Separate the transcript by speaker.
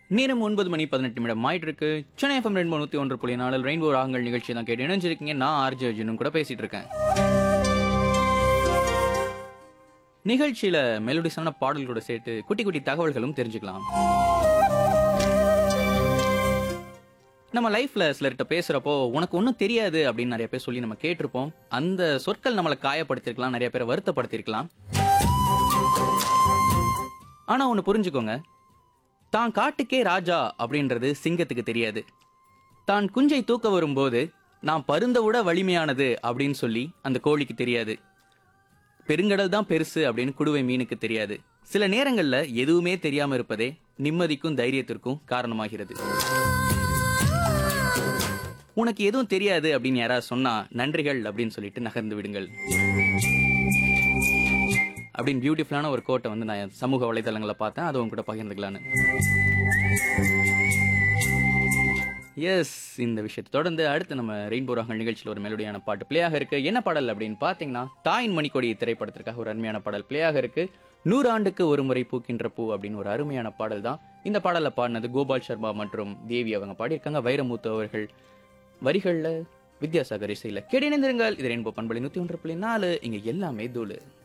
Speaker 1: நேரம் ஒன்பது மணி பதினெட்டு நிமிடம் ஆயிட்டு இருக்கு சென்னை எஃப்எம் ரெண்டு நூத்தி ஒன்று புள்ளி நாலு ரெயின்போ ராகங்கள் நிகழ்ச்சி தான் கேட்டு இணைஞ்சிருக்கீங்க நான் ஆர்ஜி அர்ஜுனும் கூட பேசிட்டு இருக்கேன் நிகழ்ச்சியில மெலோடிஸான பாடல்களோட சேர்த்து குட்டி குட்டி தகவல்களும் தெரிஞ்சுக்கலாம் நம்ம லைஃப்ல சிலர்கிட்ட பேசுறப்போ உனக்கு ஒன்றும் தெரியாது அப்படின்னு நிறைய பேர் சொல்லி நம்ம கேட்டிருப்போம் அந்த சொற்கள் நம்மளை காயப்படுத்திருக்கலாம் நிறைய பேரை வருத்தப்படுத்திருக்கலாம் ஆனா ஒன்று புரிஞ்சுக்கோங்க தான் காட்டுக்கே ராஜா அப்படின்றது சிங்கத்துக்கு தெரியாது தான் குஞ்சை தூக்க வரும்போது நான் பருந்த விட வலிமையானது அப்படின்னு சொல்லி அந்த கோழிக்கு தெரியாது பெருங்கடல் தான் பெருசு அப்படின்னு குடுவை மீனுக்கு தெரியாது சில நேரங்கள்ல எதுவுமே தெரியாம இருப்பதே நிம்மதிக்கும் தைரியத்திற்கும் காரணமாகிறது உனக்கு எதுவும் தெரியாது அப்படின்னு யாராவது சொன்னா நன்றிகள் அப்படின்னு சொல்லிட்டு நகர்ந்து விடுங்கள் அப்படின்னு பியூட்டிஃபுல்லான ஒரு கோட்டை வந்து நான் சமூக வலைதளங்களை பார்த்தேன் அதை உங்க கூட பகிர்ந்துக்கலான்னு எஸ் இந்த விஷயத்தை தொடர்ந்து அடுத்து நம்ம ரெயின்போ ராகங்கள் நிகழ்ச்சியில் ஒரு மெலோடியான பாட்டு பிளேயாக இருக்கு என்ன பாடல் அப்படின்னு பார்த்தீங்கன்னா தாயின் மணிக்கொடி திரைப்படத்திற்காக ஒரு அருமையான பாடல் பிளேயாக இருக்கு நூறு ஆண்டுக்கு ஒரு முறை பூக்கின்ற பூ அப்படின்னு ஒரு அருமையான பாடல் தான் இந்த பாடலை பாடினது கோபால் சர்மா மற்றும் தேவி அவங்க பாடியிருக்காங்க வைரமுத்து அவர்கள் வரிகளில் வித்யாசாகர் இசையில் கேடிணைந்திருங்கள் இது ரெயின்போ பண்பலை நூற்றி ஒன்று புள்ளி நாலு இங்கே எல்லாமே தூளு